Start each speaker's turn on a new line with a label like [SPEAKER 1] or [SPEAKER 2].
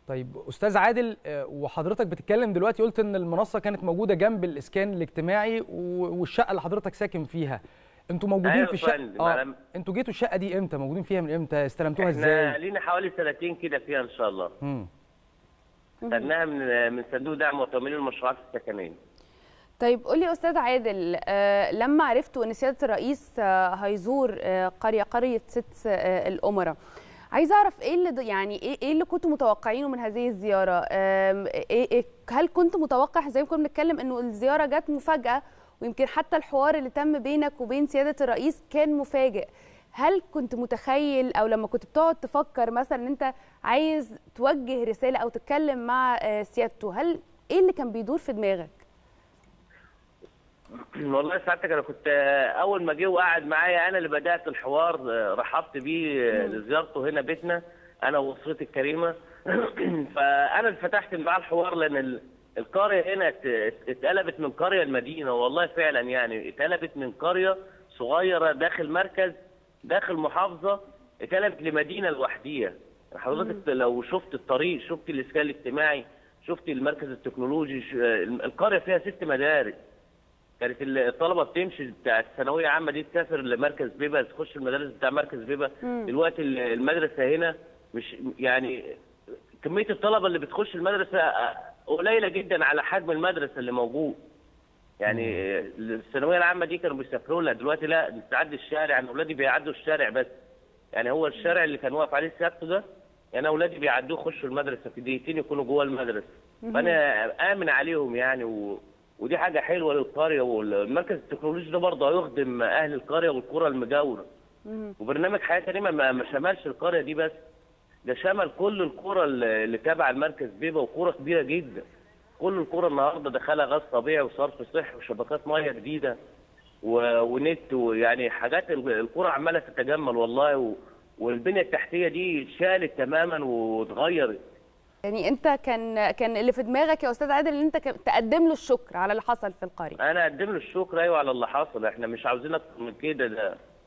[SPEAKER 1] طيب استاذ عادل آه، وحضرتك بتتكلم دلوقتي قلت ان المنصه كانت موجوده جنب الاسكان الاجتماعي و- والشقه اللي حضرتك ساكن فيها انتوا موجودين
[SPEAKER 2] أيوة
[SPEAKER 1] في
[SPEAKER 2] يا
[SPEAKER 1] الشقه
[SPEAKER 2] فندم،
[SPEAKER 1] اه
[SPEAKER 2] أنا-
[SPEAKER 1] انتوا جيتوا الشقه دي امتى موجودين فيها من امتى استلمتوها
[SPEAKER 2] احنا
[SPEAKER 1] ازاي
[SPEAKER 2] لينا حوالي سنتين كده فيها ان شاء الله
[SPEAKER 1] مم.
[SPEAKER 2] خدناها من من صندوق دعم وتمويل المشروعات السكنيه
[SPEAKER 3] طيب قولي استاذ عادل آه، لما عرفتوا ان سياده الرئيس آه، هيزور آه، قريه قريه ست آه، الامراء عايزه اعرف ايه اللي د- يعني ايه ايه اللي كنتوا متوقعينه من هذه الزياره آم، إيه إيه هل كنت متوقع زي ما كنا بنتكلم انه الزياره جت مفاجاه ويمكن حتى الحوار اللي تم بينك وبين سياده الرئيس كان مفاجئ هل كنت متخيل او لما كنت بتقعد تفكر مثلا ان انت عايز توجه رساله او تتكلم مع آه، سيادته هل ايه اللي كان بيدور في دماغك
[SPEAKER 2] والله سعادتك انا كنت آه، اول ما جه وقعد معايا انا اللي بدات الحوار آه، رحبت بيه آه، لزيارته هنا بيتنا انا واسرتي الكريمه فانا اللي فتحت معاه الحوار لان ال- القريه هنا ات- اتقلبت من قريه لمدينه والله فعلا يعني اتقلبت من قريه صغيره داخل مركز داخل محافظه اتقلبت لمدينه لوحديها حضرتك لو شفت الطريق شفت الاسكان الاجتماعي شفت المركز التكنولوجي ش- القريه فيها ست مدارس كانت الطلبه بتمشي بتاع الثانويه عامه دي تسافر لمركز بيبا تخش المدارس بتاع مركز بيبا دلوقتي ال- المدرسه هنا مش يعني كميه الطلبه اللي بتخش المدرسه قليله جدا على حجم المدرسه اللي موجود يعني الثانويه العامه دي كانوا بيسافروا لها دلوقتي لا بتعدي الشارع يعني اولادي بيعدوا الشارع بس يعني هو الشارع اللي كان واقف عليه سيادته ده يعني اولادي بيعدوه يخشوا المدرسه في دقيقتين يكونوا جوه المدرسه فانا امن عليهم يعني و... ودي حاجه حلوه للقريه والمركز التكنولوجي ده برضه هيخدم اهل القريه والقرى المجاوره وبرنامج حياه كريمه ما ما شملش القريه دي بس ده شمل كل القرى اللي اللي تابعه المركز بيبا وقرى كبيره جدا كل القرى النهارده دخلها غاز طبيعي وصرف صحي وشبكات ميه جديده و... ونت ويعني حاجات ال- القرى عماله تتجمل والله و... والبنيه التحتيه دي شالت تماما واتغيرت
[SPEAKER 3] يعني انت كان كان اللي في دماغك يا استاذ عادل ان انت ك- تقدم له الشكر على اللي حصل في القريه
[SPEAKER 2] انا اقدم له الشكر ايوه على اللي حصل احنا مش عاوزين اكتر من كده ده